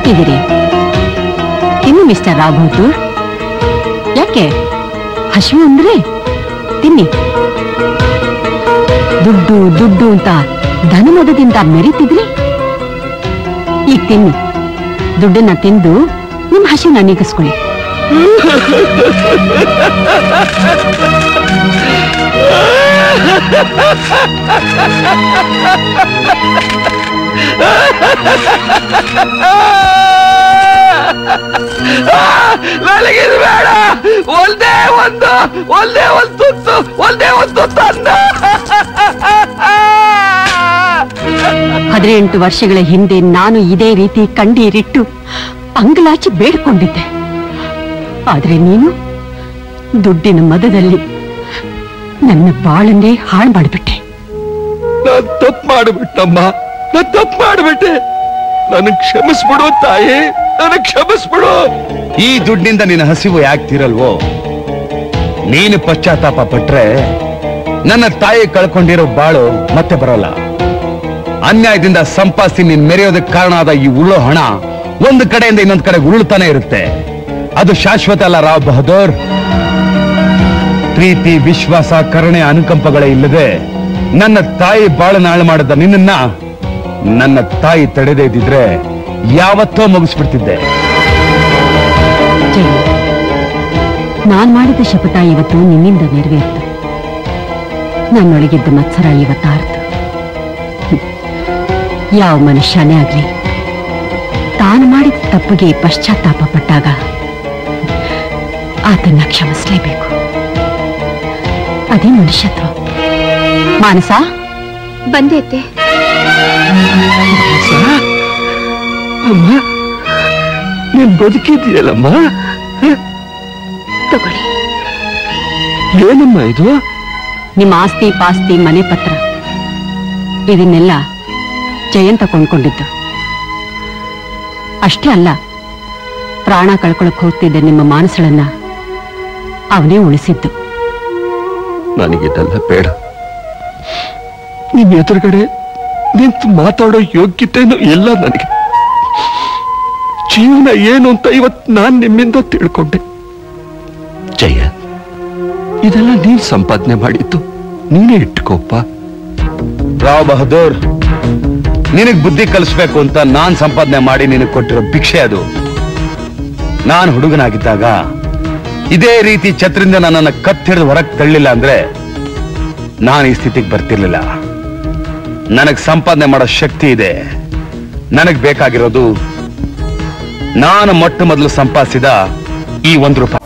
ಕೂತಿದ್ದೀರಿ ತಿನ್ನಿ ಮಿಸ್ಟರ್ ರಾವ್ ಬಹದ್ದೂರ್ ಯಾಕೆ ಹಸಿವು ಅಂದ್ರೆ ತಿನ್ನಿ ದುಡ್ಡು ದುಡ್ಡು ಅಂತ ಧನಮದದಿಂದ ಮೆರೀತಿದ್ರಿ ಈಗ ತಿನ್ನಿ ದುಡ್ಡನ್ನ ತಿಂದು ನಿಮ್ ಹಸಿವನ್ನ ನೀಗಿಸ್ಕೊಳ್ಳಿ ನನಗಿದು ಬೇಡ ಒಂದೇ ಒಂದು ಒಂದೇ ಒಂದು ತುತ್ತು ಒಂದೇ ಒಂದು ತುತ್ತು ಅನ್ನ ಹದಿನೆಂಟು ವರ್ಷಗಳ ಹಿಂದೆ ನಾನು ಇದೇ ರೀತಿ ಕಣ್ಣೀರಿಟ್ಟು ಅಂಗಲಾಚಿ ಬೇಡ್ಕೊಂಡಿದ್ದೆ ಆದ್ರೆ ನೀನು ದುಡ್ಡಿನ ಮದದಲ್ಲಿ ನನ್ನ ಬಾಳನ್ನೇ ಹಾಳು ಮಾಡಿಬಿಟ್ಟೆ ನಾನ್ ತಪ್ಪು ಮಾಡಿಬಿಟ್ಟಮ್ಮ ನಾನ್ ತಪ್ಪು ಮಾಡಿಬಿಟ್ಟೆ ನನಗ್ ಕ್ಷಮಿಸ್ಬಿಡು ತಾಯಿ ನನಗ್ ಕ್ಷಮಿಸ್ಬಿಡು ಈ ದುಡ್ಡಿನಿಂದ ನಿನ್ನ ಹಸಿವು ಯಾಕೆ ತೀರಲ್ವೋ ನೀನು ಪಶ್ಚಾತ್ತಾಪ ಪಟ್ರೆ ನನ್ನ ತಾಯಿ ಕಳ್ಕೊಂಡಿರೋ ಬಾಳು ಮತ್ತೆ ಬರೋಲ್ಲ ಅನ್ಯಾಯದಿಂದ ಸಂಪಾದಿಸಿ ನೀನ್ ಮೆರೆಯೋದಕ್ಕೆ ಕಾರಣ ಆದ ಈ ಉಳ್ಳೋ ಹಣ ಒಂದು ಕಡೆಯಿಂದ ಇನ್ನೊಂದು ಕಡೆ ಉರುಳ್ತಾನೆ ಇರುತ್ತೆ ಅದು ಶಾಶ್ವತ ಅಲ್ಲ ರಾವ್ ಬಹದ್ದೂರ್ ಪ್ರೀತಿ ವಿಶ್ವಾಸ ಕರುಣೆ ಅನುಕಂಪಗಳೇ ಇಲ್ಲದೆ ನನ್ನ ತಾಯಿ ಬಾಳನ್ನ ಹಾಳು ಮಾಡಿದ ನಿನ್ನನ್ನ ನನ್ನ ತಾಯಿ ತಡೆದೇ ಇದ್ದಿದ್ರೆ ಯಾವತ್ತೋ ಮುಗಿಸ್ಬಿಡ್ತಿದ್ದೆ ಜಯ ನಾನ್ ಮಾಡಿದ ಶಪಥ ಇವತ್ತು ನಿನ್ನಿಂದ ನೆರವೇರಿತು ನನ್ನೊಳಗಿದ್ದ ಮತ್ಸರ ಇವತ್ತಾರ್ತು ಹ್ಮ್. ಯಾವ ಮನುಷ್ಯನೇ ಆಗ್ಲಿ ತಾನು ಮಾಡಿದ ತಪ್ಪಿಗೆ ಪಶ್ಚಾತ್ತಾಪ ಪಟ್ಟಾಗ ಆತನ್ನ ಕ್ಷಮಿಸ್ಲೇಬೇಕು ಅದೇ ಮನುಷ್ಯತ್ವ ಮಾನಸ ಬಂದೈತೆ ಅಮ್ಮ ನೀನ್ ಬದುಕಿದ್ಯಲ್ಲಮ್ಮ ತಗೊಳ್ಳಿ ಏನಮ್ಮ ಇದು ನಿಮ್ಮ ಆಸ್ತಿ ಪಾಸ್ತಿ ಮನೆ ಪತ್ರ ಇದನ್ನೆಲ್ಲ ಜಯಂತ ಕೊಂಡ್ಕೊಂಡಿದ್ದು ಅಷ್ಟೇ ಅಲ್ಲ ಪ್ರಾಣ ಕಳ್ಕೊಳಕ್ ಹೋಗ್ತಿದ್ದ ನಿಮ್ಮ ಮಾನಸಳನ್ನ ಅವನೇ ಉಳಿಸಿದ್ದು ನನಗಿದೆಲ್ಲ ಬೇಡ ನಿನ್ ಎದುರುಗಡೆ ನಿಂತು ಮಾತಾಡೋ ಯೋಗ್ಯತೆನೂ ಇಲ್ಲ ನನಗೆ ಜೀವನ ಏನು ಅಂತ ಇವತ್ತು ನಾನ್ ನಿಮ್ಮಿಂದ ತಿಳ್ಕೊಂಡೆ ಜಯ ಇದೆಲ್ಲ ನೀನ್ ಸಂಪಾದನೆ ಮಾಡಿದ್ದು ನೀನೇ ಇಟ್ಕೋಪ್ಪ ರಾವ್ ಬಹದ್ದೂರ್ ನಿನಗ್ ಬುದ್ಧಿ ಕಲಿಸ್ಬೇಕು ಅಂತ ನಾನ್ ಸಂಪಾದನೆ ಮಾಡಿ ನಿನಗ್ ಕೊಟ್ಟಿರೋ ಭಿಕ್ಷೆ ಅದು ನಾನ್ ಹುಡುಗನಾಗಿದ್ದಾಗ ಇದೇ ರೀತಿ ಛತ್ರಿಂದ ನನ್ನನ್ನ ಕತ್ತಿಡಿದು ಹೊರಗ್ ತಳ್ಳಿಲ್ಲ ಅಂದ್ರೆ ನಾನು ಈ ಸ್ಥಿತಿಗೆ ಬರ್ತಿರ್ಲಿಲ್ಲ ನನಗ್ ಸಂಪಾದನೆ ಮಾಡೋ ಶಕ್ತಿ ಇದೆ ನನಗ್ ಬೇಕಾಗಿರೋದು ನಾನು ಮೊಟ್ಟ ಮೊದಲು ಸಂಪಾದಿಸಿದ ಈ ಒಂದು ರೂಪಾಯಿ